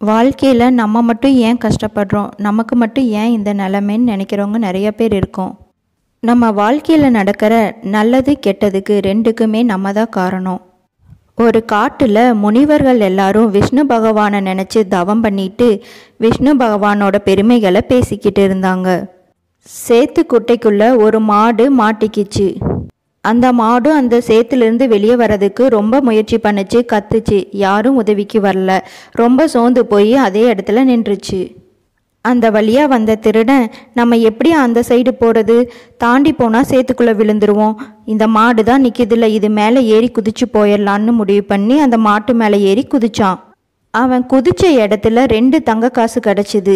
வாழ்க்கையில் நம்ம மட்டும் ஏன் கஷ்டப்படுறோம் நமக்கு மட்டும் ஏன் இந்த நிலைமைன்னு நினைக்கிறவங்க நிறைய பேர் இருக்கோம் நம்ம வாழ்க்கையில் நடக்கிற நல்லது கெட்டதுக்கு ரெண்டுக்குமே நம்ம தான் காரணம் ஒரு காட்டில் முனிவர்கள் எல்லாரும் விஷ்ணு பகவானை நினச்சி தவம் பண்ணிட்டு விஷ்ணு பகவானோட பெருமைகளை பேசிக்கிட்டு இருந்தாங்க சேத்து குட்டைக்குள்ள ஒரு மாடு மாட்டிக்கிச்சு அந்த மாடும் அந்த சேத்துலேருந்து வெளியே வர்றதுக்கு ரொம்ப முயற்சி பண்ணுச்சு கத்துச்சு யாரும் உதவிக்கு வரல ரொம்ப சோர்ந்து போய் அதே இடத்துல நின்றுச்சு அந்த வழியாக வந்த திருடன் நம்ம எப்படி அந்த சைடு போகிறது தாண்டி போனால் சேத்துக்குள்ளே விழுந்துருவோம் இந்த மாடு தான் நிற்கிதுல இது மேலே ஏறி குதிச்சு போயிடலான்னு முடிவு பண்ணி அந்த மாட்டு மேலே ஏறி குதிச்சான் அவன் குதிச்ச இடத்துல ரெண்டு தங்க காசு கிடச்சிது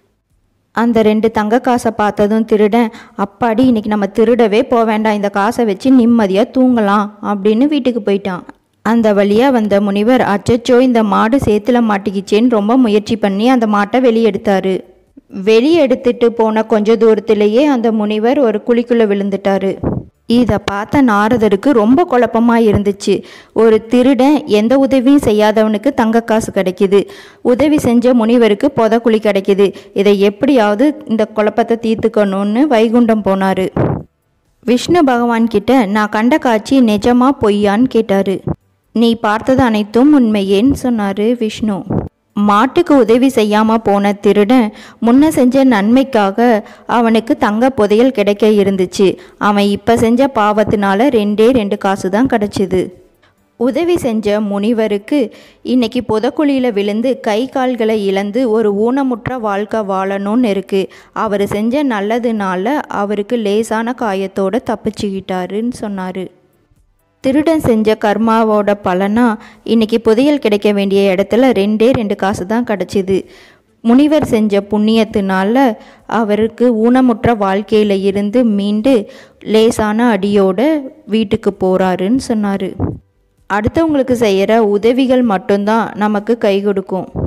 அந்த ரெண்டு தங்க காசை பார்த்ததும் திருடன் அப்பாடி இன்னைக்கு நம்ம திருடவே போக வேண்டாம் இந்த காசை வச்சு நிம்மதியாக தூங்கலாம் அப்படின்னு வீட்டுக்கு போயிட்டான் அந்த வழியாக வந்த முனிவர் அச்சச்சோ இந்த மாடு சேத்துல மாட்டிக்கிச்சேன்னு ரொம்ப முயற்சி பண்ணி அந்த மாட்டை வெளியெடுத்தாரு வெளியெடுத்துட்டு போன கொஞ்ச தூரத்திலேயே அந்த முனிவர் ஒரு குழிக்குள்ளே விழுந்துட்டாரு இதை பார்த்த நாரதருக்கு ரொம்ப குழப்பமாக இருந்துச்சு ஒரு திருடன் எந்த உதவியும் செய்யாதவனுக்கு தங்க காசு கிடைக்குது உதவி செஞ்ச முனிவருக்கு புதக்குழி கிடைக்குது இதை எப்படியாவது இந்த குழப்பத்தை தீர்த்துக்கணும்னு வைகுண்டம் போனார் விஷ்ணு பகவான் கிட்ட நான் கண்ட காட்சி நிஜமா பொய்யான்னு கேட்டாரு நீ பார்த்தது அனைத்தும் உண்மையேன்னு சொன்னாரு விஷ்ணு மாட்டுக்கு உதவி செய்யாம போன திருடன் முன்ன செஞ்ச நன்மைக்காக அவனுக்கு தங்க புதையல் கிடைக்க இருந்துச்சு அவன் இப்ப செஞ்ச பாவத்தினால ரெண்டே ரெண்டு காசு தான் கிடைச்சிது உதவி செஞ்ச முனிவருக்கு இன்னைக்கு புதக்குழியில் விழுந்து கை கால்களை இழந்து ஒரு ஊனமுற்ற வாழ்க்கை வாழணும்னு இருக்கு அவர் செஞ்ச நல்லதுனால அவருக்கு லேசான காயத்தோட தப்பிச்சுக்கிட்டாருன்னு சொன்னார் திருடன் செஞ்ச கர்மாவோட பலனா இன்னைக்கு புதையல் கிடைக்க வேண்டிய இடத்துல ரெண்டே ரெண்டு காசு தான் கிடச்சிது முனிவர் செஞ்ச புண்ணியத்தினால அவருக்கு ஊனமுற்ற வாழ்க்கையில் இருந்து மீண்டு லேசான அடியோட வீட்டுக்கு போகிறாருன்னு சொன்னார் அடுத்தவங்களுக்கு செய்கிற உதவிகள் மட்டும்தான் நமக்கு கை கொடுக்கும்